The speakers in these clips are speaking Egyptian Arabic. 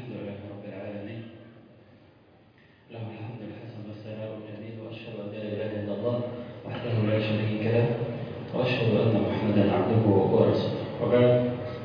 الحمد لله رب العالمين له الحمد الحسن والثناء الجميل واشهد ان لا اله الا الله وحده لا شريك له واشهد ان محمدا عبده ورسوله وبعد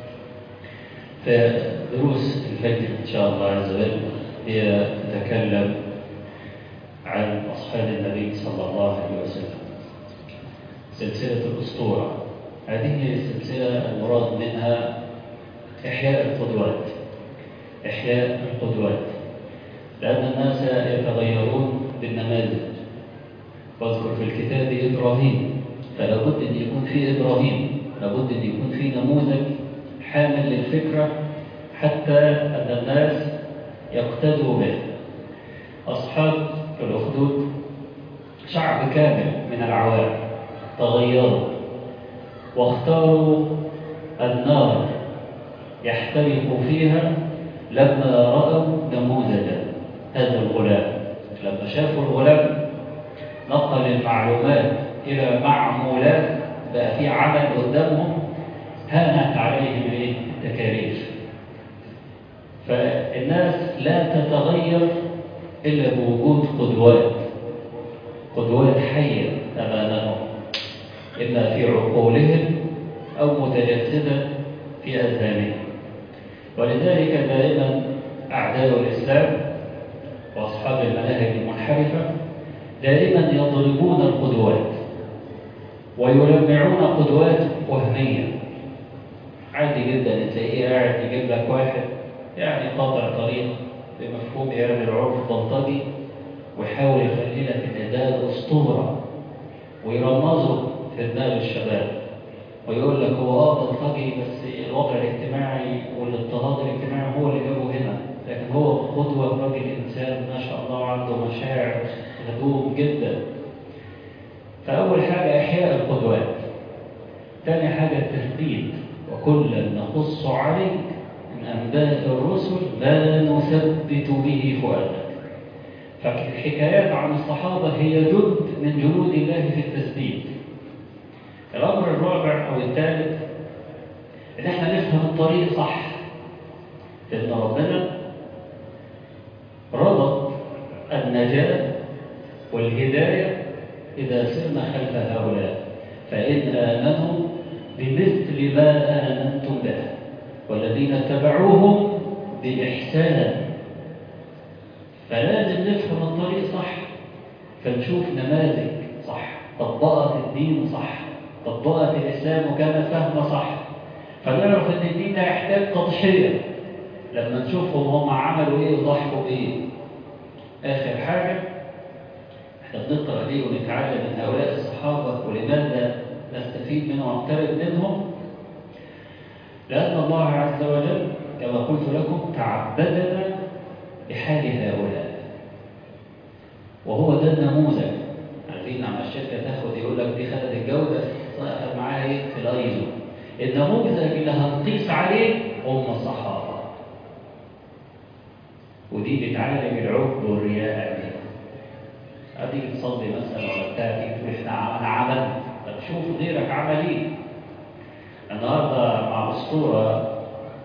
فدروس الفجر ان شاء الله عز وجل هي تتكلم عن اصحاب النبي صلى الله عليه وسلم سلسله الاسطوره هذه السلسله المراد منها إحياء القدوات إحياء القدوات لأن الناس يتغيرون بالنماذج واذكر في الكتاب إبراهيم فلا بد أن يكون في إبراهيم لابد أن يكون في نموذج حامل للفكرة حتى أن الناس يقتدوا به أصحاب الأخدود شعب كامل من العوام تغيروا واختاروا النار يحترق فيها لما رأوا نموذجا هذا الغلام لما شافوا الغلام نقل المعلومات إلى معمولات بقى في عمل قدامهم هانت عليهم التكاليف فالناس لا تتغير إلا بوجود قدوات قدوات حية أمامهم إما في عقولهم أو متجسدة في أذهانهم ولذلك دائما أعداء الإسلام وأصحاب المناهج المنحرفة دائما يضربون القدوات ويلمعون قدوات وهمية عادي جدا تلاقيه قاعد يجيب لك واحد يعني قاطع طريق بمفهوم يعني العرف البلطجي ويحاول يخلي لك ان ده الاسطوره ويرمزه في دماغ الشباب ويقول لك هو اه بلطجي بس الوضع الاجتماعي والاضطهاد الاجتماعي هو اللي جابه هنا لكن هو قدوة راجل إنسان ما شاء الله عنده مشاعر هدوء جدا فأول حاجة إحياء القدوات ثاني حاجة التثبيت وكلا نقص عليك من أنباء الرسل ما نثبت به فؤادك فالحكايات عن الصحابة هي جند من جنود الله في التثبيت الأمر الرابع أو الثالث إن إحنا نفهم الطريق صح إن ربنا ربط النجاة والهداية إذا سرنا خلف هؤلاء فإن آمنوا بمثل ما آمنتم به والذين اتبعوهم بإحسان فلازم نفهم الطريق صح فنشوف نماذج صح طبقت الدين صح طبقت الإسلام وكانت فاهمة صح فنعرف ان الدين ده يحتاج تضحية لما نشوفهم هم عملوا ايه وضحوا بايه اخر حاجة احنا بنقرأ ليه ونتعلم من هؤلاء الصحابة ولماذا نستفيد منهم ونقترب منهم لأن الله عز وجل كما قلت لكم تعبدنا بحال هؤلاء وهو ده النموذج عارفين لما الشركة تاخد يقول لك دي خدت الجودة أخذ معاها ايه في الايزو النموذج اللي هنقيس عليه هم الصحابة ودي بتعالج العجب والرياء عليه هتيجي تصلي مثلا ولا بتاع تيجي تقول احنا انا عمل طب شوف غيرك عمل ايه النهارده مع اسطوره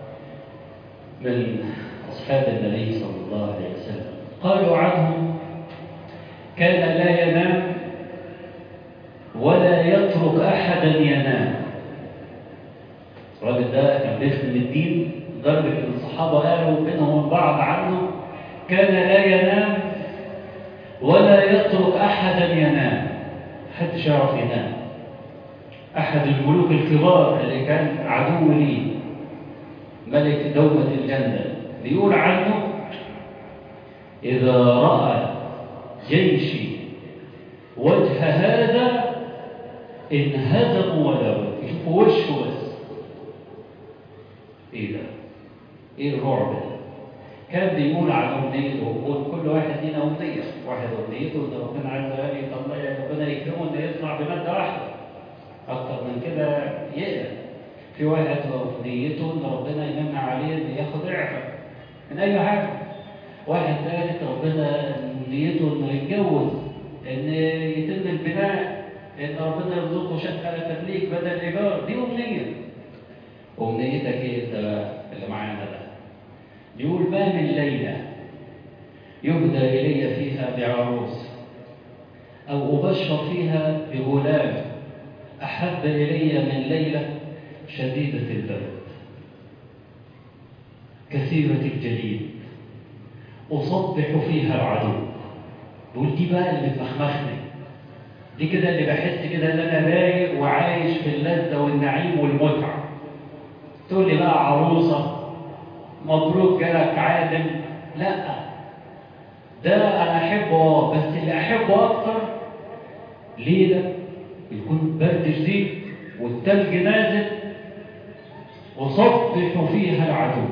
من اصحاب النبي صلى الله عليه وسلم قالوا عنه كان لا ينام ولا يترك احدا ينام الراجل ده كان بيخدم الدين لدرجه ان الصحابه قالوا بينهم البعض عنه كان لا ينام ولا يترك احدا ينام محدش يعرف ينام احد الملوك الكبار اللي كان عدو لي ملك دوله الجنه بيقول عنه اذا راى جيشي وجه هذا انهزموا ولا بد يشوفوا وشه بس ايه ده ايه الرعب ده كان بيقول عن امنيته ويقول كل واحد لينا امنيه واحد امنيته ان ربنا عز وجل يطلع ربنا يكرمه انه يطلع بماده واحده اكتر من كده يقلق في واحد امنيته ان ربنا يمن عليه ان ياخد اعفاء من اي حاجه واحد ثالث ربنا امنيته انه يتجوز ان يتم البناء ان ربنا يرزقه شقه تمليك بدل ايجار دي امنيه امنيتك ايه انت اللي معانا ده يقول ما من ليلة يهدى إلي فيها بعروس أو أبشر فيها بغلام أحب إلي من ليلة شديدة البرد كثيرة الجليد أصبح فيها العدو يقول دي بقى اللي بتمخمخني دي كده اللي بحس كده ان انا رايق وعايش في اللذة والنعيم والمتعة تقول لي بقى عروسة مبروك جالك عالم لا ده انا احبه اه بس اللي احبه اكتر ليلة يكون برد شديد والتلج نازل وصبح فيها العدو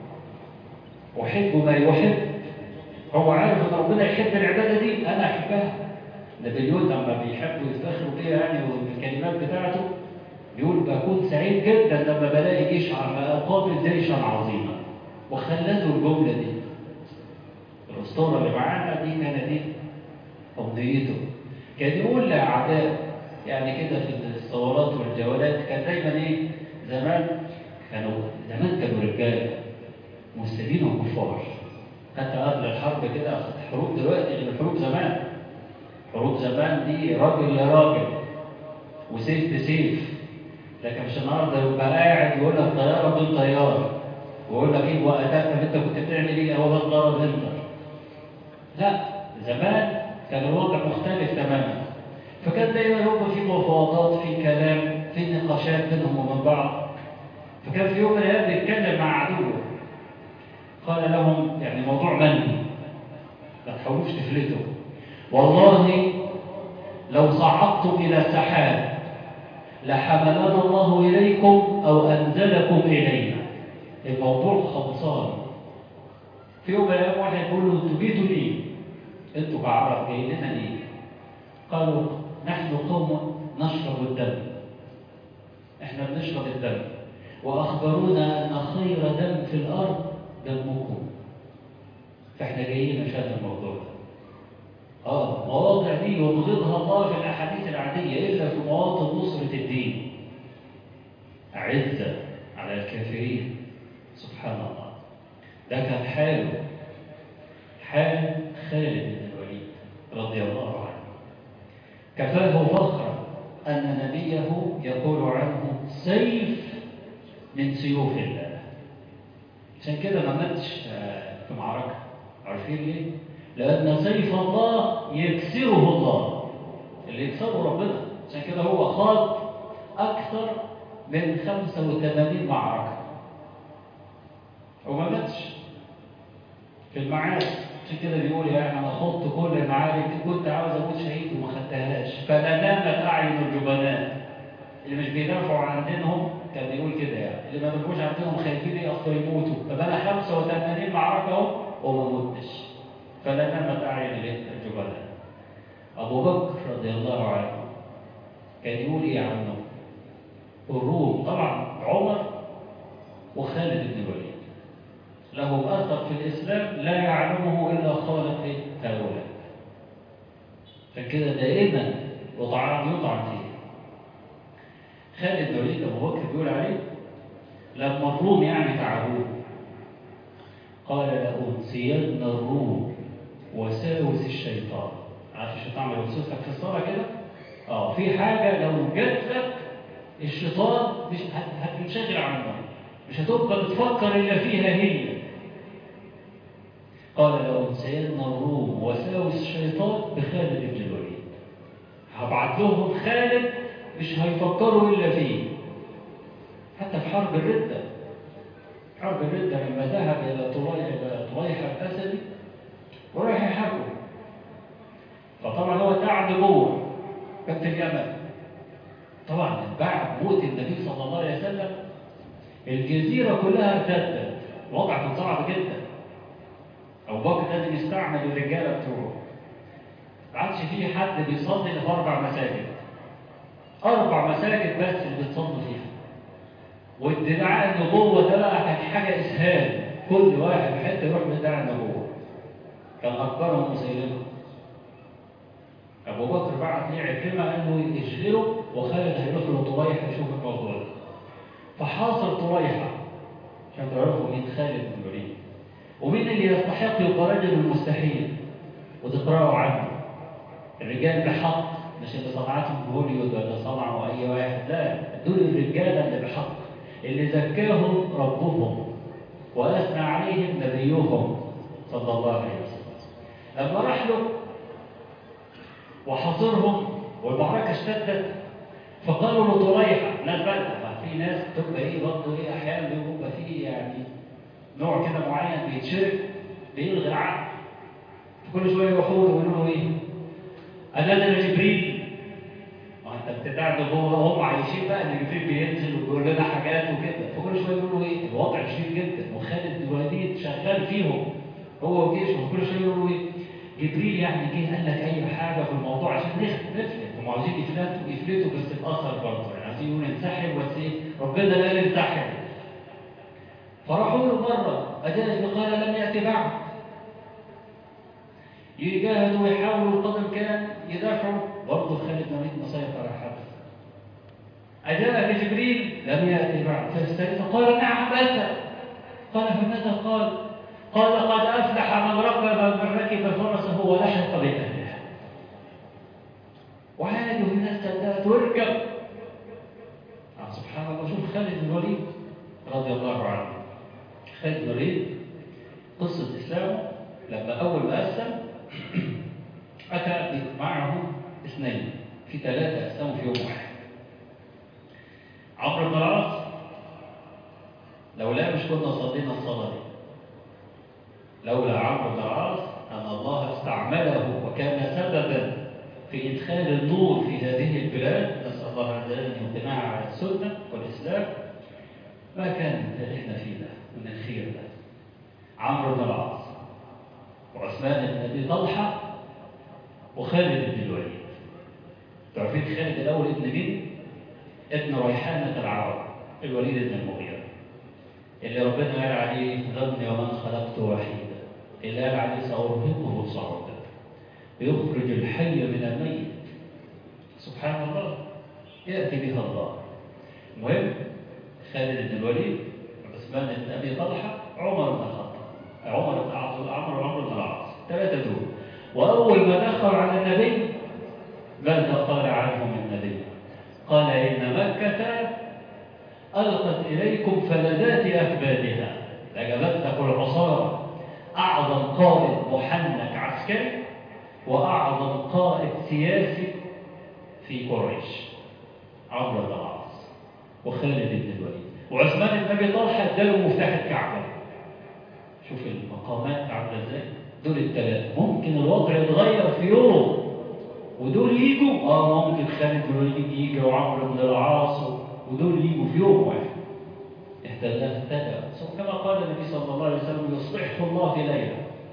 أحب ما يحب هو عارف ان ربنا يحب العبادة دي انا احبها نابليون لما بيحبوا يفتخروا بيها يعني والكلمات بتاعته بيقول بكون سعيد جدا لما بلاقي جيش عم اقابل جيشا عظيما وخلدوا الجملة دي الاسطورة اللي معانا دي كانت دي قضيته كان يقول لأعداء يعني كده في الثورات والجولات كان دايما ايه زمان كانوا زمان كانوا رجاله مستدين وكفار حتى قبل الحرب كده الحروب دلوقتي غير الحروب زمان حروب زمان دي راجل لراجل وسيف بسيف لكن مش النهارده يبقى قاعد يقول لك طياره ضد طياره ويقول لك ايه وقتك انت كنت بتعمل ايه هو ده ضرب انت لا زمان كان الوضع مختلف تماما فكان دايما يبقى في مفاوضات في كلام في نقاشات بينهم وبين بعض فكان في يوم من الايام بيتكلم مع عدوه قال لهم يعني موضوع منهي ما تحاولوش تفلتوا والله لو صعدتم الى سحاب لحملنا الله اليكم او انزلكم الينا الموضوع خلصان في يوم من الايام واحد يقول له انتوا جيتوا ليه؟ انتوا بعرف جايين لنا ليه؟ قالوا نحن قوم نشرب الدم احنا بنشرب الدم واخبرونا ان خير دم في الارض دمكم فاحنا جايين عشان الموضوع ده اه مواضع دي يبغضها الله في الاحاديث العاديه الا في مواطن نصره الدين اعزه على الكافرين سبحان الله ده كان حاله حال خالد بن الوليد رضي الله عنه كفاه فخرا ان نبيه يقول عنه سيف من سيوف الله عشان كده ما ماتش في معركة عارفين ليه؟ لأن سيف الله يكسره الله اللي يكسره ربنا عشان كده هو خاض أكثر من 85 معركة وما ماتش في المعارك عشان كده بيقول يعني أنا خضت كل المعارك دي كنت عاوز أموت شهيد وما خدتهاش فلا نامت أعين الجبناء اللي مش بيدافعوا عن دينهم كان بيقول كده يعني اللي ما بيبقوش عندهم خايفين ايه اصلا يموتوا طب انا 85 معركه اهو وما متش فلا نامت اعين الجبناء ابو بكر رضي الله عنه كان يقول ايه عنه الروم طبعا عمر وخالد بن الوليد لهم اثر في الاسلام لا يعلمه الا خالق هؤلاء فكده دائما يطعن يطعن فيه خالد بن الوليد ابو بكر بيقول عليه لما الروم يعني تعبوه قال لأنسين الروم وساوس الشيطان عارف الشيطان بيوسوسك في الصلاة كده؟ اه في حاجة لو جت لك الشيطان مش هتنشغل عنها مش هتبقى بتفكر إلا فيها هي قال لأنسين الروم وساوس الشيطان بخالد بن الوليد هبعت لهم خالد مش هيفكروا إلا فيه حتى في حرب الردة حرب الردة لما ذهب إلى طليحة الأسدي وراح يحاربه فطبعا هو قاعد جوه كان في اليمن طبعا بعد موت النبي صلى الله عليه وسلم الجزيرة كلها ارتدت الوضع كان صعب جدا أبو بكر لازم يستعمل الرجالة بتوعه ما عادش في حد بيصلي إلا في أربع مساجد أربع مساجد بس اللي بتصلوا فيها وادعاء النبوة ده بقى كان حاجة إسهال كل واحد في حتة يروح بيدعي النبوة كان أكبرهم مسيلمة أبو بكر بعت ليه عكرمة أنه يشغله وخالد هيروح له طريحة يشوف الموضوع ده فحاصر طريحة عشان تعرفوا مين خالد بن الوليد ومين اللي يستحق يبقى رجل المستحيل وتقرأوا عنه الرجال بحق مش اللي صنعتهم هوليوود ولا صنعوا أي واحد لا دول الرجالة اللي بحق اللي زكاهم ربهم وأثنى عليهم نبيهم صلى الله عليه وسلم لما راح له وحاصرهم والمعركة اشتدت فقالوا له طريحة ناس بقى في ناس تبقى ايه برضه ايه احيانا بيبقى في يعني نوع كده معين بيتشرب بيلغي العقل كل شويه يروحوا يقولوا له ايه أنا جبريل ما انت بتتعب هو هم عايشين بقى ان جبريل بينزل وبيقول لنا حاجات وكده فكل شويه يقولوا ايه الوضع شديد جدا وخالد الوليد شغال فيهم هو وجيشه وكل شويه يقولوا ايه جبريل يعني جه قال لك اي حاجه في الموضوع عشان نفلت هم عاوزين يفلتوا يفلتوا بس تتاثر برضه يعني عايزين يقولوا انسحب بس ايه ربنا قال انسحب فراحوا له مره اجاز قال لم ياتي بعد يجاهدوا ويحاولوا قدر الامكان يدافعوا برضه خالد بن الوليد مسيطر على الحبس أجاءك جبريل لم يأتي بعد فاستيقظ قال نعم أتى قال فماذا قال قال قد أفلح من ركب من ركب فرسه ولحق بأهله وعادوا الناس صدقت واركب آه سبحان الله شوف خالد بن الوليد رضي الله عنه خالد بن الوليد قصة إسلامه لما أول ما أسلم أتى معه اثنين في ثلاثة أسلموا في يوم واحد عمرو بن العاص لولا مش كنا صلينا الصلاة دي لولا عمرو بن العاص أن الله استعمله وكان سببا في إدخال النور في هذه البلاد نسأل الله عز وجل أن يقنعنا على السنة والإسلام ما كان اللي احنا فيه ده من الخير ده عمرو بن العاص وعثمان بن أبي طلحة وخالد بن الوليد تعرفين خالد الأول ابن مين؟ ابن ريحانة العرب الوليد بن المغيرة اللي ربنا قال عليه ذرني ومن خلقت وحيدا اللي قال عليه سأرهقه صعودا يخرج الحي من الميت سبحان الله يأتي بها الله المهم خالد بن الوليد عثمان بن أبي طلحة عمر بن الخطاب عمر بن عبد عمرو وعمرو بن العاص ثلاثة دول وأول ما دخل على النبي ماذا قال عنهم النبي قال إن مكة ألقت إليكم فلذات أكبادها لجبتك العصارى أعظم قائد محنك عسكري وأعظم قائد سياسي في قريش عمرو بن العاص وخالد بن الوليد وعثمان بن أبي طلحة اداله مفتاح الكعبة شوف المقامات عاملة ازاي دول الثلاثة ممكن الوضع يتغير في يوم ودول يجوا اه ممكن خالد بن الوليد يجي وعمرو بن العاص ودول يجوا في يوم واحد احتلها اهتدى كما قال النبي صلى الله عليه وسلم يصلحه الله في ليلة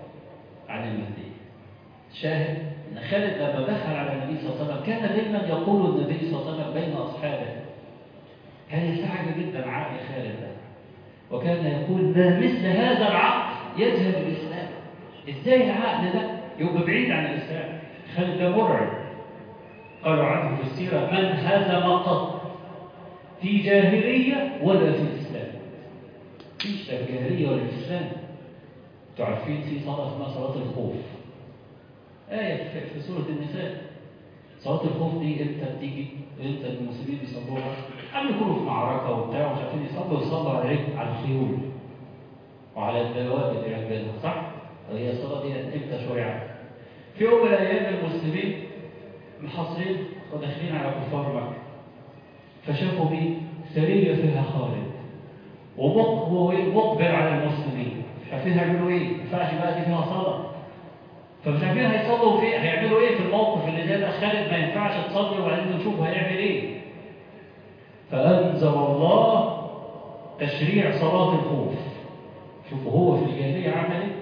عن المهدي شاهد ان خالد لما دخل على النبي صلى الله عليه وسلم كان دايما يقول النبي صلى الله عليه وسلم بين اصحابه كان يستعجب جدا عقل خالد ده وكان يقول ما مثل هذا العقل يذهب الاسلام ازاي العقل ده يبقى بعيد عن الاسلام خالد ده مرعب قالوا عنه في السيره من هذا ما قط في جاهليه ولا في الاسلام فيش لا في جاهليه ولا في الاسلام تعرفين في صلاه اسمها صلاه الخوف آية في سورة النساء صلاة الخوف دي امتى بتيجي؟ امتى المسلمين بيصلوها؟ قبل يكونوا في معركة وبتاع ومش عارفين يصلوا يصلوا على رجل على الخيول وعلى الدواب اللي راكبينها صح؟ هي الصلاة دي امتى شرعت؟ في يوم من الأيام المسلمين محاصرين وداخلين على كفار مكة فشافوا مين؟ سرية فيها خالد ومقبل على المسلمين مش عارفين هيعملوا ايه؟ ما ينفعش بقى دي فيها صلاة فمش عارفين هيصلوا في هيعملوا ايه في الموقف اللي زي ده خالد ما ينفعش تصلي وبعدين نشوف هيعمل ايه فانزل الله تشريع صلاه الخوف شوفوا هو في الجاهليه عمل ايه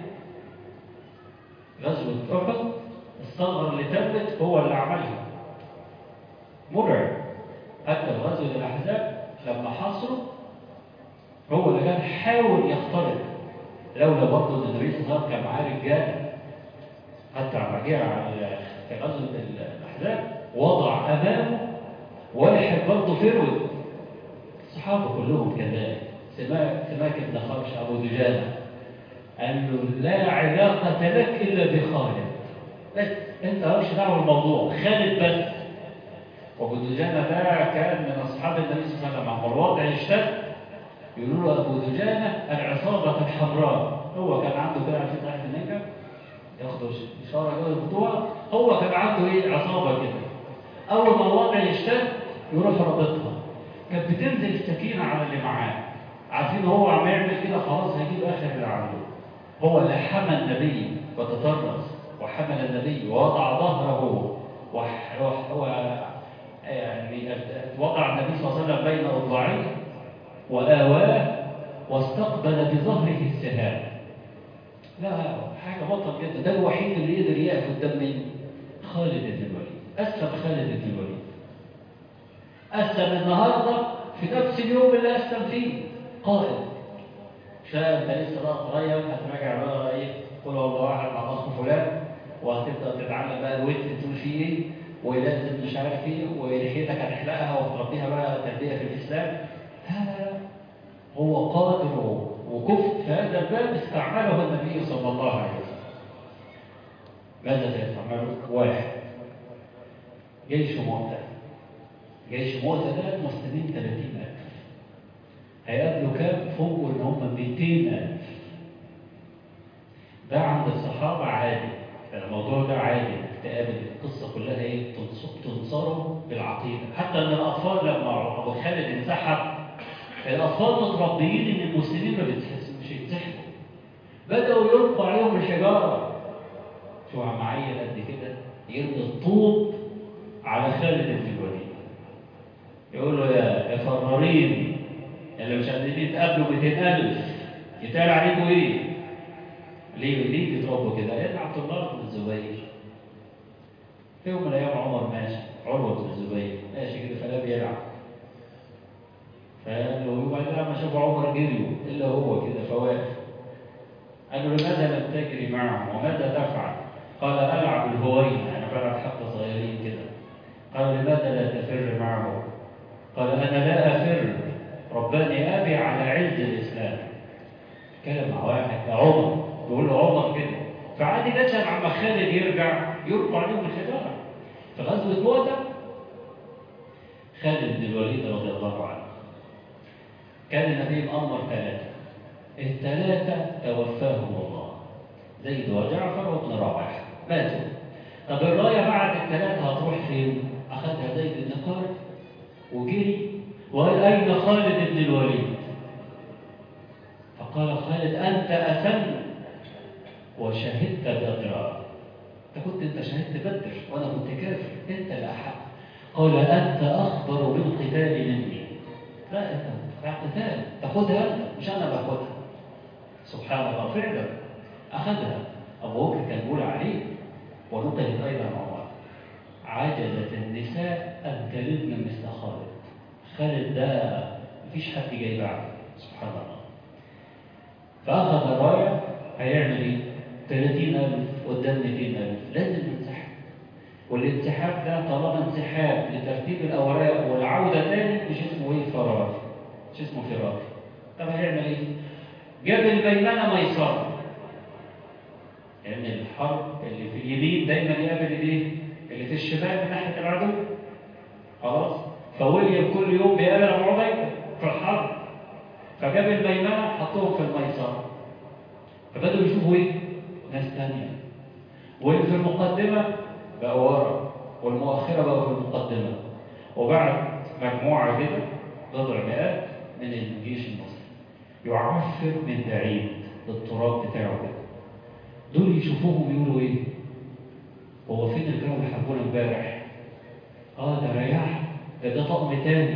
غزوه احد الثغره اللي تمت هو اللي عملها مرعب حتى غزوه الاحزاب لما حصروا هو اللي كان حاول يخترق لولا برضه ان النبي صلى الله عليه وسلم كان معاه رجاله حتى لما جه على في غزوه الاحزاب وضع امامه واحد برضه فرود الصحابه كلهم كذلك سماك سماك بن خرش ابو دجانه قال له لا علاقة لك إلا بخالد بس أنت مالكش دعوة بالموضوع خالد بس وأبو دجانة ده كان من أصحاب النبي صلى الله عليه وسلم أما الوضع اشتد يقولوا له أبو دجانة العصابة الحمراء هو كان عنده كده عشان تعرف النجا ياخدوا إشارة كده البطوع هو كان عنده إيه عصابة كده أول ما الوضع يشتد يروح رابطها كانت بتنزل السكينة على اللي معاه عارفين هو عم يعمل كده خلاص هيجيب آخر اللي عنده هو اللي حمى النبي وتطرس وحمل النبي ووضع ظهره وح... وح... و... يعني وضع النبي صلى الله عليه وسلم بين أضلاعيه وآواه واستقبل بظهره السهام لا حاجة بطل جدا ده الوحيد اللي يقدر يقف قدام مين؟ خالد بن الوليد أسلم خالد بن الوليد أسلم النهاردة في نفس اليوم اللي أسلم فيه قائد شاء أنت لسه بقى صغير هتراجع بقى إيه قول الله واحد مع أخ فلان وهتبدأ تتعلم بقى الويت تقول فيه إيه ولازم مش عارف إيه ولحيتك هتحلقها وتربيها بقى تربية في الإسلام هذا هو قادر وكفء في هذا الباب استعمله النبي صلى الله عليه وسلم ماذا سيستعمله؟ واحد جيش مؤتة جيش مؤتة ده مسلمين 30000 هيقابلوا كام؟ فوق ان هم 200000 ده عند الصحابة عادي الموضوع ده عادي انك تقابل القصة كلها ايه تنصروا بالعقيدة حتى ان الاطفال لما ابو خالد انسحب الاطفال متربيين ان المسلمين ما مش يتسحبوا بدأوا يلقوا عليهم الحجارة شو معايا قد كده يرمي الطوب على خالد بن الوليد يقول له يا يا فرارين اللي مش قادرين يتقابلوا 200000 يتقال عليكم ايه؟ ليه ليه بتربوا كده؟ لان عبد الله بن الزبير في يوم من الايام عمر ماشي عروه بن الزبير ماشي كده فلا بيلعب فقال له وبعدين لما شافوا عمر جريوا الا هو كده فواقف قال له لماذا لم تجري معه وماذا تفعل؟ قال العب الهوين انا بلعب حتى صغيرين كده قال لماذا لا تفر معه؟ قال انا لا افر رباني ابي على عز الاسلام كلام مع واحد عمر بيقول له عمر كده فعادي جدا عما خالد يرجع يرفع عليهم الحجاره في غزوه مؤتة خالد بن الوليد رضي الله عنه كان النبي مأمر ثلاثة الثلاثة توفاهم الله زيد وجعفر وابن رواحة ماتوا طب الراية بعد الثلاثة هتروح فين؟ أخذها زيد بن خالد وجري وقال أين خالد بن الوليد؟ فقال خالد أنت أسن وشهدت بدرا أنت كنت أنت شهدت بدر وأنا كنت كافر أنت الأحق قال أنت أخبر بالقتال مني لا أنت قتال تاخدها أنت مش أنا باخدها سبحان الله فعلا أخذها أبو بكر كان بيقول عليه ونقلت أيضا عمر عجزت النساء أن تلدن مثل خالد خالد ده مفيش حد جاي بعده سبحان الله فأخذ الراية هيعمل إيه؟ 30000 قدام 200000 لازم ينسحب والانسحاب ده طالما انسحاب لترتيب الأوراق والعودة تاني مش اسمه إيه فرار مش اسمه فرار طب هيعمل إيه؟ جاب الميمنة ميسرة لأن يعني الحرب اللي في اليمين دايما يقابل الايه؟ اللي في الشمال من ناحية العدو خلاص فويليام كل يوم بيقابل أبو عبيدة في الحرب فجاب الميمنة حطهم في الميسرة فبدأوا يشوفوا ايه؟ ناس تانية واللي في المقدمة بقى ورا والمؤخرة بقى في المقدمة وبعد مجموعة كده بضع مئات من الجيش المصري يعفر من بعيد بالتراب بتاعه كده دول يشوفوهم يقولوا ايه هو فين الجو اللي حبونا امبارح اه ده رياح ده ده طقم تاني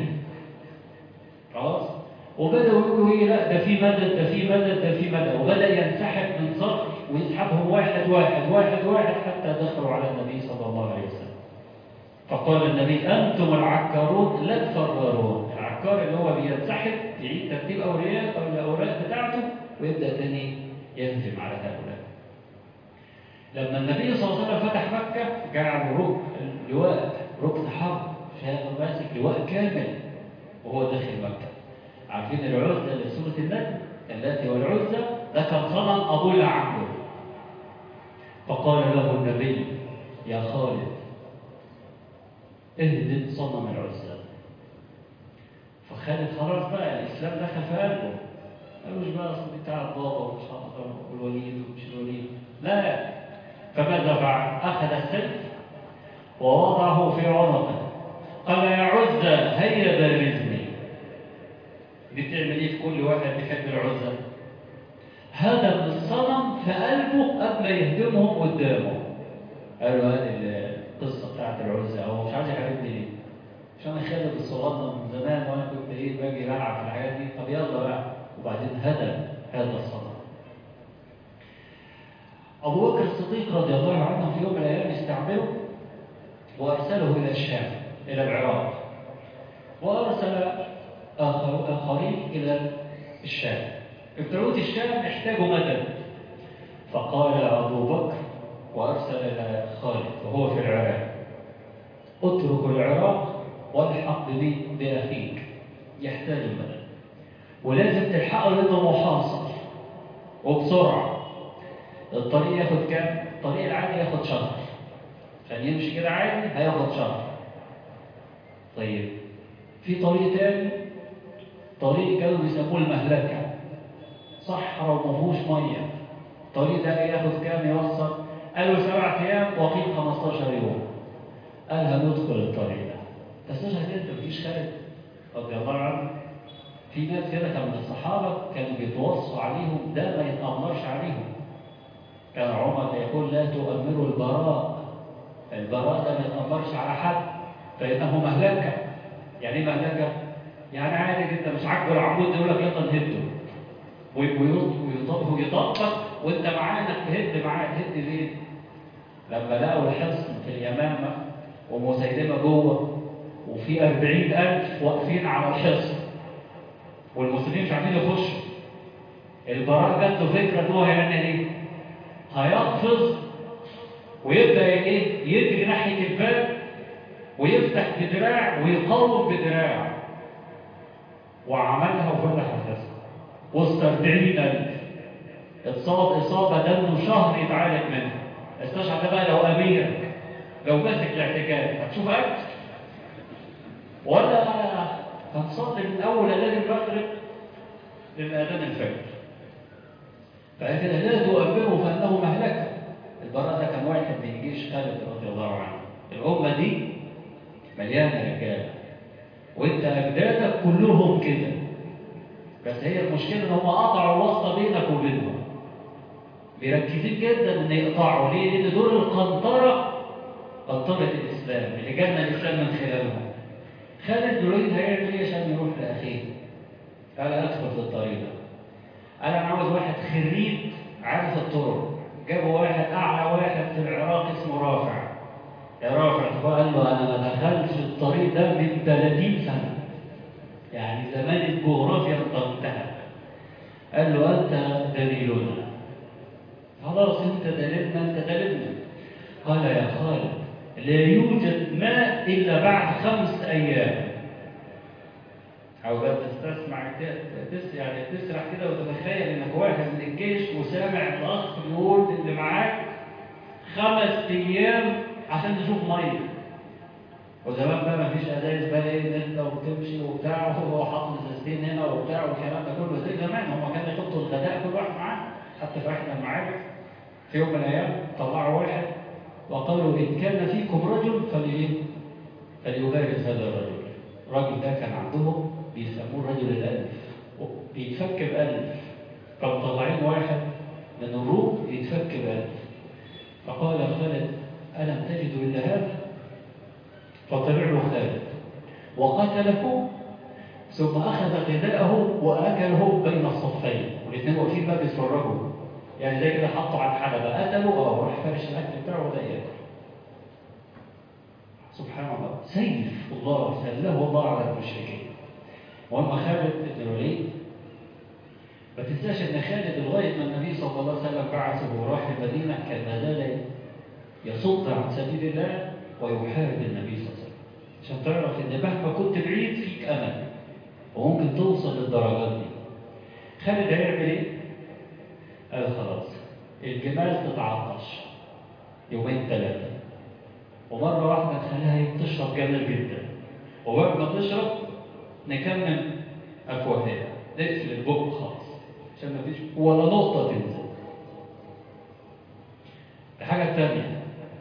خلاص وبداوا يقولوا ايه لا ده في مدد ده في مدد ده في مدد وبدا ينسحب من صخر ويسحبهم واحد واحد واحد واحد حتى دخلوا على النبي صلى الله عليه وسلم فقال النبي انتم العكارون لا الفرارون العكار اللي هو بينسحب يعيد ترتيب اوراق او الاوراق بتاعته ويبدا تاني يهجم على هؤلاء لما النبي صلى الله عليه وسلم فتح مكة جعل ركن اللواء ركن حرب شايف ماسك لواء كامل وهو داخل مكة عارفين العزة اللي سورة النجم اللاتي والعزة ده كان صنم أبوه اللي عنده فقال له النبي يا خالد اهدم صنم العزى فخالد خلاص بقى الإسلام دخل في قلبه قالوش بقى أصل بتاع بابا ومش هقدر والوليد ومش الوليد لا فماذا فعل؟ أخذ السيف ووضعه في عنقه قال يا عزى هيا بارزني دي بتعمل ايه في كل واحد بيحب العزى هدم الصنم في قلبه قبل يهدمهم قدامه قالوا هذه القصه بتاعت العزى هو مش عايز يحاربني ليه؟ عشان انا خالد الصغنن من زمان وانا كنت ايه باجي بلعب في الحاجات دي طب يلا بقى وبعدين هدم هذا الصنم ابو بكر الصديق رضي الله عنه في يوم من الايام استعمله وارسله الى الشام الى العراق وارسل آخر آخرين إلى الشام ابتعود الشام احتاجوا مدد فقال أبو بكر وأرسل إلى خالد وهو في العراق اترك العراق والحق بي بأخيك يحتاج المدد ولازم تلحقه لأنه محاصر وبسرعة الطريق ياخد كام؟ الطريق العادي ياخد شهر عشان يمشي كده عادي هياخد شهر طيب في طريق تاني طريق كانوا بيسموه المهلكة صحراء وما فيهوش مية الطريق ده ياخد كام يوصل قالوا سبع أيام وقيل 15 يوم قال هندخل الطريق ده تستشهد انت مفيش خالد رضي الله عنه في ناس كده كان من الصحابة كانوا بيتوصوا عليهم ده ما يتأمرش عليهم كان عمر يقول لا تؤمروا البراء البراء ده ما يتأمرش على حد فإنه مهلكة يعني ايه مهلكة؟ يعني عادي جدا مش عاجبه العمود يقول لك يلا نهده ويطبق وانت معاه انك تهد معاه تهد ليه؟ لما لقوا الحصن في اليمامة ومسيلمة جوه وفي أربعين ألف واقفين على الحصن والمسلمين مش عارفين يخشوا البراء جات له فكرة ان هو هيعمل ايه؟ هيقفز ويبدأ ايه؟ يجري ناحية الباب ويفتح بدراع ويقاوم بدراع وعملها وفتح الحصن وسط 40000 اتصاب إصابة دم شهر يتعالج منها استشعر بقى لو أميرك لو ماسك الاعتكاف هتشوف أكل ولا هتصلي من أول أذان المغرب للأذان الفجر فكده لا تؤمره فإنه مهلكة البراء ده كان واحد من جيش خالد رضي الله عنه الأمة دي مليانة رجالة وانت أجدادك كلهم كده بس هي المشكلة ان هم قطعوا الواسطة بينك وبينهم بيركزين جدا ان يقطعوا ليه؟ لان دول القنطرة قنطرة الإسلام اللي جالنا الإسلام من خلالهم خالد يريد هيعمل ايه عشان يروح لأخيه قال أدخل في الطريق ده قال أنا عاوز واحد خريج عارف الطرق جابوا واحد أعلى واحد في العراق اسمه رافع يا رافع فقال له أنا ما دخلتش الطريق ده من 30 سنة يعني زمان الجغرافيا انتهت قال له أنت دليلنا خلاص أنت دليلنا أنت دليلنا قال يا خالد لا يوجد ماء إلا بعد خمس أيام عاوزات تستسمع تس يعني تسرح كده وتتخيل انك واحد من الجيش وسامع الاخ بيقول اللي معاك خمس ايام عشان تشوف ميه وزمان بقى ما فيش ازايز بقى ايه انت وتمشي وبتاع وهو حاطط ازازتين هنا وبتاع والكلام ده كله زي زمان هم كانوا يحطوا الغداء كل واحد معاه حتى في احنا المعارك في يوم من الايام طلعوا واحد وقالوا ان كان فيكم رجل فليه فليبارز هذا الرجل الراجل ده كان عندهم بيسموه رجل الالف بيتفك بألف كانوا مطلعين واحد من الروم يتفك بألف فقال خالد ألم تجدوا إلا هذا فطلع له خالد وقتله ثم أخذ غذاءه وأكله بين الصفين والاثنين واقفين بقى بيتفرجوا يعني زي كده حطوا على الحلبة قتلوا اه راح فرش الأكل بتاعه وده ياكل سبحان الله سيف الله سله الله على المشركين وأما خالد بن الوليد ما تنساش ان خالد لغايه ما النبي صلى الله عليه وسلم بعثه وراح المدينه كان ما زال يصد عن سبيل الله ويحارب النبي صلى الله عليه وسلم عشان تعرف ان مهما كنت بعيد فيك امل وممكن توصل للدرجات دي خالد هيعمل ايه؟ قال خلاص الجمال تتعطش يومين ثلاثة ومرة واحدة نخليها تشرب جامد جدا وبعد ما تشرب نكمل أفواهها نقفل البق خالص عشان ما فيش ولا نقطة تنزل الحاجة الثانية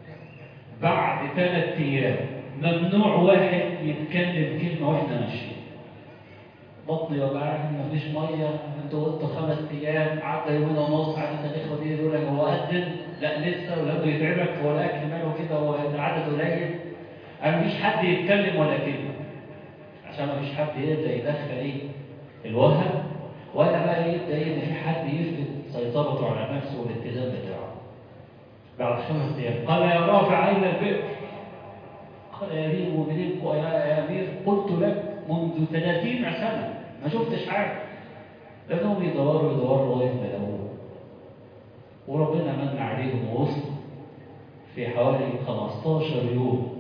بعد ثلاث أيام ممنوع واحد يتكلم كلمة واحنا ماشيين بطني وجعان مفيش ميه انتوا قلتوا خمس ايام عدى يومين ونص عدد الاخوه دي يقول لك هو قدم لا لسه ولما يتعبك هو الاكل ماله كده هو العدد قليل انا مفيش حد يتكلم ولا كلمه عشان مفيش حد يبدا يدخل ايه الوهم ولا بقى يبدا ايه ان في حد يفقد سيطرته على نفسه والاتزان بتاعه بعد خمس ايام قال يا رافع اين البئر قال يا امير المؤمنين يا امير قلت لك منذ 30 سنة ما شفتش حاجة لأنهم يدوروا يدوروا لغاية ما يلاقوه وربنا من عليهم ووصلوا في حوالي 15 يوم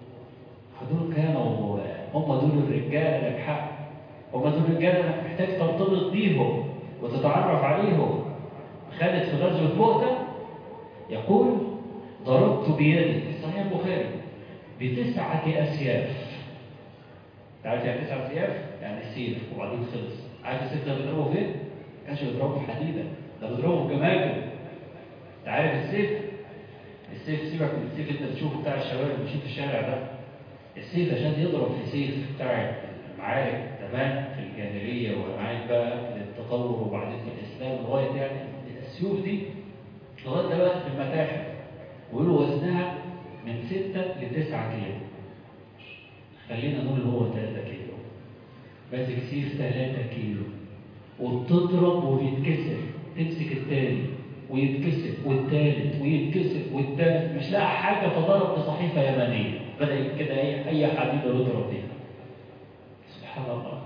دول كانوا هم دول الرجالة لك حق هم دول الرجالة انك محتاج ترتبط بيهم وتتعرف عليهم خالد في غزوة مؤتة يقول ضربت بيدي في صحيح البخاري بتسعة أسياف تعرف يعني تسعة سياف؟ يعني السيف وبعدين خلص عارف السيف ده بيضربه فين؟ ما كانش بيضربه حديدا ده بيضربه بجماجم انت عارف السيف؟ السيف سيبك من السيف انت تشوفه بتاع الشباب اللي ماشيين في الشارع ده السيف عشان يضرب في سيف بتاع المعارك زمان في الجاهلية والمعارك بقى للتطور وبعدين في الإسلام لغاية يعني السيوف دي لغاية دلوقتي في المتاحف ويقولوا وزنها من 6 ل 9 كيلو خلينا نقول هو 3 كيلو ماسك سيف 3 كيلو وبتضرب وبيتكسر تمسك التاني ويتكسر والتالت ويتكسر والتالت مش لاقي حاجه فضرب بصحيفه يمنيه بدا كده اي اي حديده يضرب بيها سبحان الله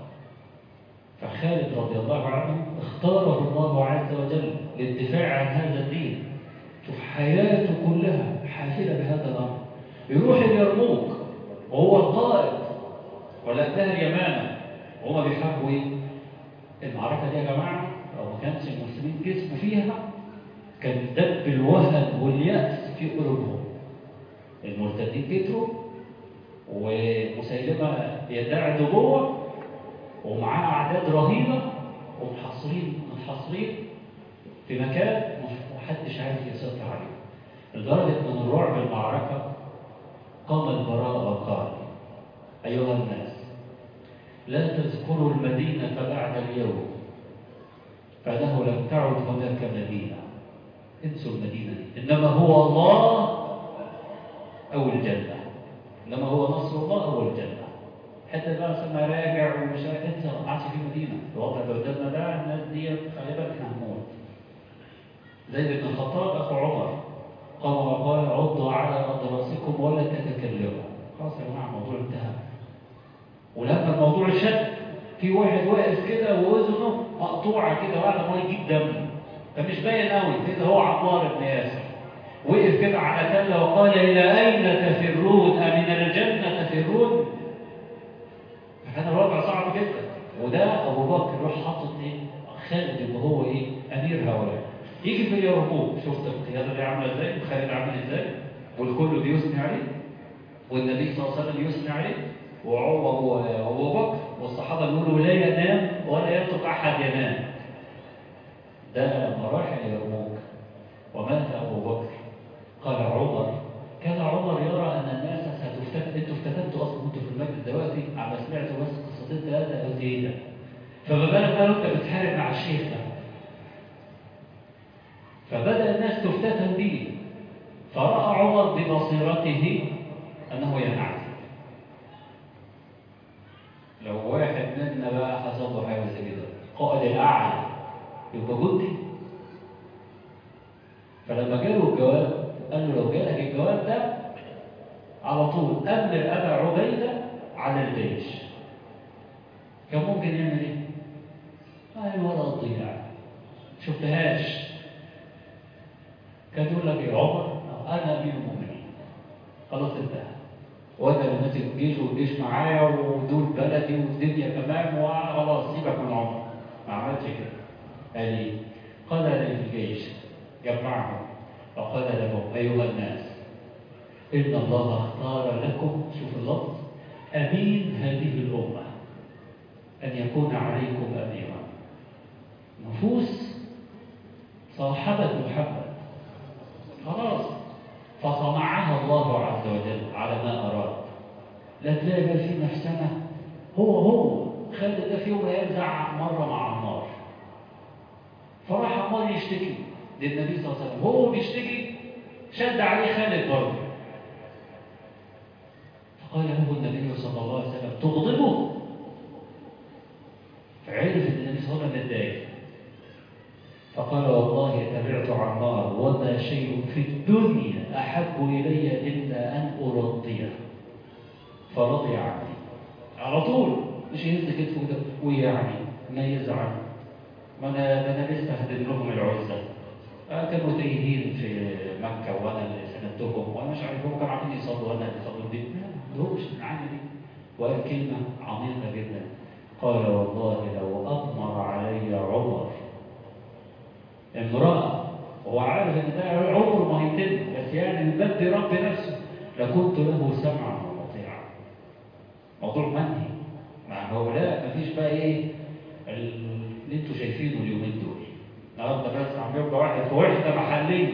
فخالد رضي الله عنه اختاره الله عز وجل للدفاع عن هذا الدين شوف حياته كلها حافله بهذا الامر يروح اليرموك وهو القائد ولقاها اليمامة وهما بيحاربوا ايه؟ المعركة دي يا جماعة لو ما كانش المسلمين كسبوا فيها كان دب الوهن واليأس في قلوبهم المرتدين كتروا ومسيلمة يدعي النبوة ومعاه أعداد رهيبة ومحاصرين منحصرين في مكان محدش عارف يسيطر عليه لدرجة من رعب المعركة قام البراء وقال أيها الناس لا تذكروا المدينة بعد اليوم فإنه لم تعد هناك مدينة انسوا المدينة دي إنما هو الله أو الجنة إنما هو نصر الله أو الجنة حتى بقى سما راجع ومش انسى ما عادش في مدينة الوضع اللي قدامنا ده الناس دي غالبا احنا هنموت زيد بن الخطاب أخو عمر قام وقال عضوا على أضراسكم ولا تتكلموا خلاص يا جماعة الموضوع انتهى ولما الموضوع شد في واحد واقف كده ووزنه مقطوعة كده وقاعد ما يجيب دم فمش باين قوي كده هو عمار بن ياسر وقف كده على تلة وقال إلى أين تفرون أمن الجنة تفرون فكان الوضع صعب جدا وده أبو بكر يروح حاطط إيه خالد يبقى هو إيه أمير هؤلاء يجي في اليرموك شفت القيادة دي عاملة إزاي وخالد عامل إزاي والكل بيثني عليه والنبي صلى الله عليه وسلم يثني عليه وأبو بكر والصحابة يقولوا لا ينام ولا يترك أحد ينام ده لما راح اليرموك ومات أبو بكر قال عمر كان عمر يرى أن الناس ستفتت انتوا افتتنتوا أصلا انتوا في المجلس دلوقتي عم سمعتوا بس قصتين ثلاثة قلت إيه ده فما بالك بقى أنت بتحارب مع الشيخ ده فبدأ الناس تفتتن به فرأى عمر ببصيرته أنه ينعم لو واحد منا بقى حصل له حاجة زي كده قائد الأعلى يبقى جندي فلما جاله الجواب قال له لو جالك الجواب ده على طول أمر أبا عبيدة على الجيش كان ممكن يعمل ايه؟ قال ولا تضيع شفتهاش كان يقول لك يا عمر انا امير المؤمنين خلاص انتهى وانا اللي ماسك الجيش والجيش معايا ودول بلدي والدنيا تمام وخلاص سيبك من عمر ما عملتش كده قال ايه قال للجيش جمعهم وقال لهم أيها الناس إن الله اختار لكم شوف اللفظ أمين هذه الأمة أن يكون عليكم أميرا نفوس صاحبة محمد خلاص فصنعها الله عز وجل على ما أراد لا تلاقي بقى في نفسنا هو هو خالد ده في يوم يرجع مرة مع عمار فراح عمار يشتكي للنبي صلى الله عليه وسلم وهو بيشتكي شد عليه خالد برضه فقال له النبي صلى الله عليه وسلم تغضبه فعرف ان النبي صلى الله عليه وسلم اتضايق فقال والله تبعت عمار وما شيء في الدنيا احب الي الا ان ارضيه فرضي عني على طول مش يهز كتفه كده ويعني ما يزعل ما انا ده انا لسه هدد لهم العزه آه كانوا تايهين في مكه وانا اللي سندتهم وانا مش عارف هم كانوا عاملين يصلوا وانا اللي صلوا دي ما عندهمش العالم دي وقال كلمه عميقه جدا قال والله لو اضمر علي عمر امراه هو عارف ان ده عمر ما هيتم بس يعني من باب رب نفسه لكنت له سمعا ومطيعا موضوع منهي مع هؤلاء مفيش بقى ايه اللي انتوا شايفينه اليومين دول النهارده بس عم يبقى واحد في وحده محليه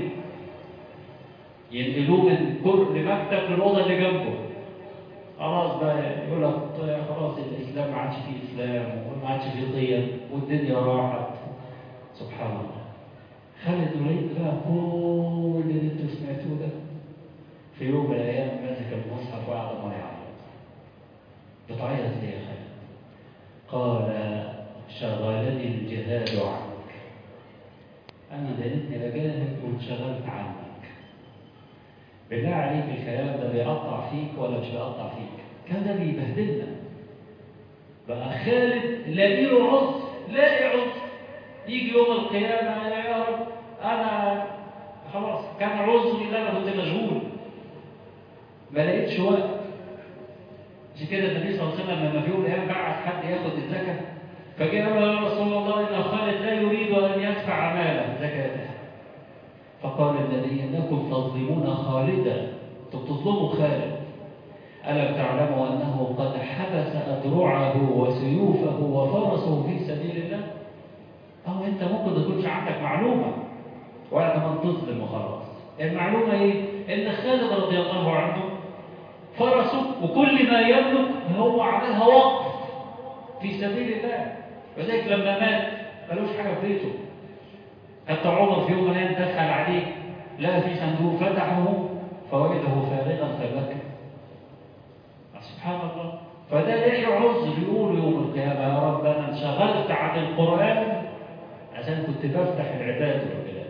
ينقلوه من كل مكتب للاوضه اللي جنبه خلاص بقى يقول لك خلاص الاسلام ما عادش فيه اسلام وما عادش فيه قيم والدنيا راحت سبحان الله خالد وليد بقى كل اللي انتوا سمعتوه ده في يوم من الايام ماسك المصحف وقعد ما يعيط بتعيط ليه يا خالد؟ قال شغلني الجهاد عنك انا دلتني بجاهد وانشغلت عنك بالله عليك الكلام ده بيقطع فيك ولا مش بيقطع فيك كان ده بيبهدلنا بقى خالد لاقي له عذر لاقي عذر يجي يوم القيامة يا رب أنا خلاص كان عذري إن أنا كنت مشغول ما لقيتش وقت عشان كده النبي صلى الله عليه وسلم لما في يوم من الأيام بعت حد ياخد الزكاة فجاء قال له يا رسول الله إن خالد لا يريد أن يدفع ماله زكاته فقال النبي إنكم تظلمون خالدا أنتم بتظلموا خالد ألم تعلموا أنه قد حبس أدرعه وسيوفه وفرسه في سبيل الله أو أنت ممكن تكونش عندك معلومة ولا كمان تظلم وخلاص المعلومة إيه؟ إن خالد رضي الله عنه فرسه وكل ما يملك هو عملها وقف في سبيل الله وذلك لما مات ملوش حاجة في بيته حتى عمر في يوم من الأيام دخل عليه لقى في صندوق فتحه فوجده فارغا فبكى سبحان الله فده ليه عذر يقول يوم القيامة يا رب أنا انشغلت عن القرآن عشان كنت بفتح العباد والبلاد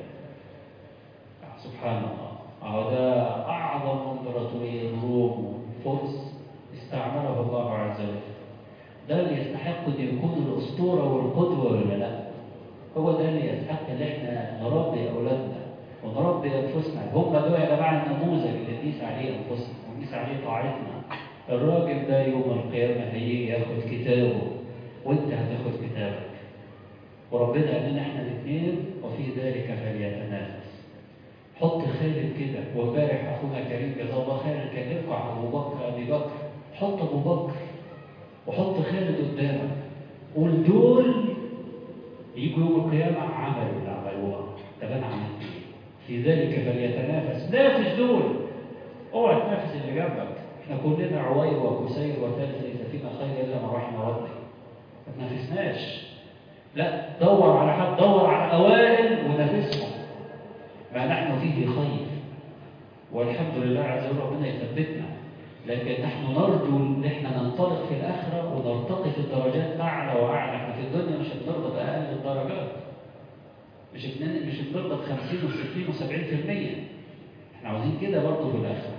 سبحان الله أهو ده أعظم إمبراطورية روم فرس استعمله الله عز وجل ده اللي يستحق أن يكون الأسطورة والقدوة ولا لا هو ده اللي يستحق ان احنا نربي اولادنا ونربي انفسنا هم دول يا جماعه النموذج اللي نقيس عليه انفسنا ونقيس عليه طاعتنا الراجل ده يوم القيامه هيجي ياخد كتابه وانت هتاخد كتابك وربنا قال لنا احنا الاثنين وفي ذلك فليتنافس حط خالد كده وامبارح اخونا كريم جزاه الله خير كلمكم عن ابو بكر ابي بكر حط ابو بكر وحط خالد قدامك قول دول يجوا يوم القيامة عملوا اللي عملوها طب أنا عملت إيه؟ في ذلك فليتنافس نافس دول اوعى تنافس اللي جنبك احنا كلنا عوير وكسير وثالث ليس فينا خير إلا ما رحم ربي ما تنافسناش لا دور على حد دور على أوائل ونافسهم ما نحن فيه خير والحمد لله عز وجل ربنا يثبتنا لكن نحن نرجو ان احنا ننطلق في الاخره ونرتقي في الدرجات اعلى واعلى احنا في الدنيا مش بنرضى باقل الدرجات مش بن- مش بنرضى ب 50 و60 و70% احنا عاوزين كده برضه في الاخره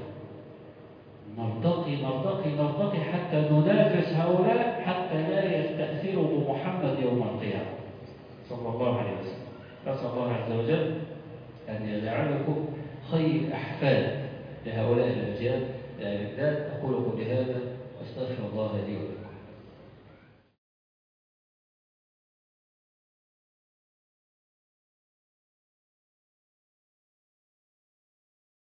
نرتقي نرتقي نرتقي حتى ننافس هؤلاء حتى لا يستأثروا بمحمد يوم القيامة صلى الله عليه وسلم نسأل الله عز وجل أن يجعلكم خير أحفاد لهؤلاء الأجيال الأجداد أقول قولي هذا واستغفر الله لي ولكم